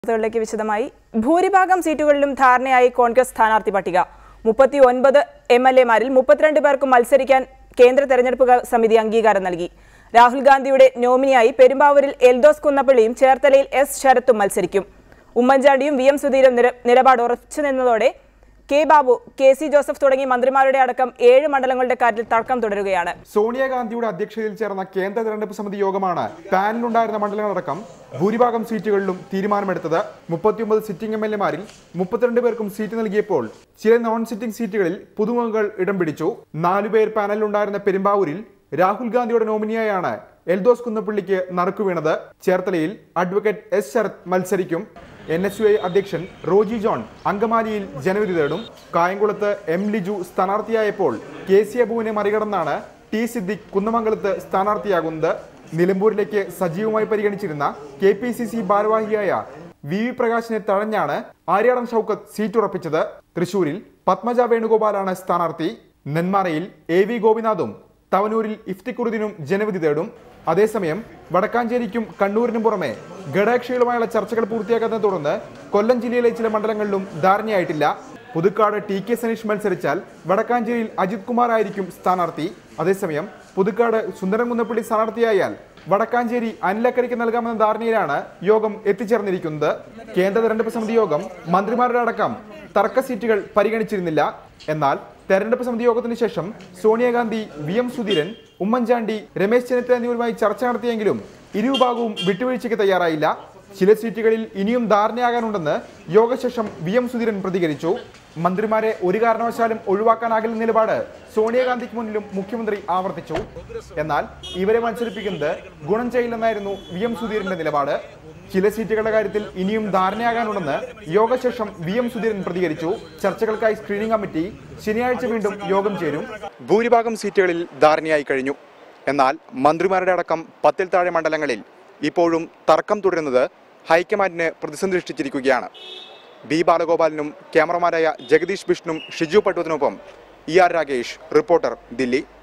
വാർത്തകളിലേക്ക് വിശദമായി ഭൂരിഭാഗം സീറ്റുകളിലും ധാരണയായി കോൺഗ്രസ് സ്ഥാനാർത്ഥി പട്ടിക മുപ്പത്തി ഒൻപത് എം എൽ എമാരിൽ മുപ്പത്തിരണ്ട് പേർക്കും മത്സരിക്കാൻ കേന്ദ്ര തെരഞ്ഞെടുപ്പ് സമിതി അംഗീകാരം നൽകി രാഹുൽ ഗാന്ധിയുടെ നോമിനിയായി പെരുമ്പാവൂരിൽ എൽദോസ് കുന്നപ്പള്ളിയും ചേർത്തലയിൽ എസ് ശരത്തും മത്സരിക്കും ഉമ്മൻചാണ്ടിയും വി എം സുധീരും നിര- നിലപാട് ഉറച്ചു നിന്നതോടെ K Babu K C Joseph തുടങ്ങി മന്ത്രിമാരുടെ അടക്കം ഏഴ് മണ്ഡലങ്ങളുടെ കാര്യത്തിൽ തർക്കം തുടരുകയാണ് സോണിയാഗാന്ധിയുടെ അധ്യക്ഷതയിൽ ചേർന്ന കേന്ദ്ര തെരഞ്ഞെടുപ്പ് സമിതി യോഗമാണ് പാനലിലുണ്ടായിരുന്ന മണ്ഡലങ്ങളടക്കം ഭൂരിഭാഗം സീറ്റുകളിലും തീരുമാനമെടുത്തത് മുപ്പത്തിയൊമ്പത് സിറ്റിംഗ് എം എൽ എമാരിൽ മുപ്പത്തിരണ്ട് പേർക്കും സീറ്റ് നൽകിയപ്പോൾ ചില നോൺ സിറ്റിംഗ് സീറ്റുകളിൽ പുതുമുഖങ്ങൾ ഇടം പിടിച്ചു നാലുപേർ പാനലിലുണ്ടായിരുന്ന പെരുമ്പാവൂരിൽ രാഹുൽ ഗാന്ധിയുടെ നോമിനിയായാണ് എൽദോസ് കുന്നപ്പള്ളിക്ക് നറുക്കു വീണത് ചേർത്തലയിൽ അഡ്വക്കേറ്റ് എസ് ശരത് മത്സരിക്കും എൻ എസ് യു ഐ അധ്യക്ഷൻ റോജി ജോൺ അങ്കമാലിയിൽ ജനവിധി തേടും കായംകുളത്ത് എം ലിജു സ്ഥാനാർത്ഥിയായപ്പോൾ കെ സി അബുവിനെ മറികടന്നാണ് ടി സിദ്ദിഖ് കുന്നമംഗലത്ത് സ്ഥാനാർത്ഥിയാകുന്നത് നിലമ്പൂരിലേക്ക് സജീവമായി പരിഗണിച്ചിരുന്ന കെ പി സി സി ഭാരവാഹിയായ വി വി പ്രകാശിനെ തഴഞ്ഞാണ് ആര്യാടൻ ഷൗക്കത്ത് സീറ്റ് ഉറപ്പിച്ചത് തൃശൂരിൽ പത്മജ വേണുഗോപാലാണ് സ്ഥാനാർത്ഥി നെന്മാറയിൽ എ വി ഗോപിനാഥും തവനൂരിൽ ഇഫ്തിക്കുറുദിനും ജനവിധി തേടും അതേസമയം വടക്കാഞ്ചേരിക്കും കണ്ണൂരിനും പുറമെ ഘടകകക്ഷികളുമായുള്ള ചർച്ചകൾ പൂർത്തിയാക്കാത്തതിനെ തുടർന്ന് കൊല്ലം ജില്ലയിലെ ചില മണ്ഡലങ്ങളിലും ധാരണയായിട്ടില്ല പുതുക്കാട് ടി കെ സനീഷ് മത്സരിച്ചാൽ വടക്കാഞ്ചേരിയിൽ അജിത് കുമാർ ആയിരിക്കും സ്ഥാനാർത്ഥി അതേസമയം പുതുക്കാട് സുന്ദരൻ കുന്നപ്പള്ളി സ്ഥാനാർത്ഥിയായാൽ വടക്കാഞ്ചേരി അനിലക്കരയ്ക്ക് നൽകാമെന്ന ധാരണയിലാണ് യോഗം എത്തിച്ചേർന്നിരിക്കുന്നത് കേന്ദ്ര തെരഞ്ഞെടുപ്പ് സമിതി യോഗം മന്ത്രിമാരുടെ അടക്കം തർക്ക സീറ്റുകൾ പരിഗണിച്ചിരുന്നില്ല എന്നാൽ തെരഞ്ഞെടുപ്പ് സമിതി യോഗത്തിന് ശേഷം സോണിയാഗാന്ധി വി എം സുധീരൻ ഉമ്മൻചാണ്ടി രമേശ് ചെന്നിത്തല എന്നിവരുമായി ചർച്ച നടത്തിയെങ്കിലും ഇരുവിഭാഗവും വിട്ടുവീഴ്ചയ്ക്ക് തയ്യാറായില്ല ചില സീറ്റുകളിൽ ഇനിയും ധാരണയാകാനുണ്ടെന്ന് യോഗശേഷം വി എം സുധീരൻ പ്രതികരിച്ചു മന്ത്രിമാരെ ഒരു കാരണവശാലും ഒഴിവാക്കാനാകില്ല നിലപാട് സോണിയാഗാന്ധിക്ക് മുന്നിലും മുഖ്യമന്ത്രി ആവർത്തിച്ചു എന്നാൽ ഇവരെ മത്സരിപ്പിക്കുന്നത് ഗുണം ചെയ്യില്ലെന്നായിരുന്നു വി എം സുധീരന്റെ നിലപാട് ചില സീറ്റുകളുടെ കാര്യത്തിൽ ഇനിയും ധാരണയാകാനുണ്ടെന്ന് യോഗശേഷം വി എം സുധീരൻ പ്രതികരിച്ചു ചർച്ചകൾക്കായി സ്ക്രീനിംഗ് കമ്മിറ്റി ശനിയാഴ്ച വീണ്ടും യോഗം ചേരും ഭൂരിഭാഗം സീറ്റുകളിൽ ധാരണയായി കഴിഞ്ഞു എന്നാൽ മന്ത്രിമാരുടെ അടക്കം പത്തിൽ താഴെ മണ്ഡലങ്ങളിൽ ഇപ്പോഴും തർക്കം തുടരുന്നത് ഹൈക്കമാൻഡിന് പ്രതിസന്ധി സൃഷ്ടിച്ചിരിക്കുകയാണ് ബി ബാലഗോപാലിനും ക്യാമറമാനായ ജഗദീഷ് വിഷ്ണും ഷിജു പട്ടുവിനൊപ്പം E R Ragesh reporter Delhi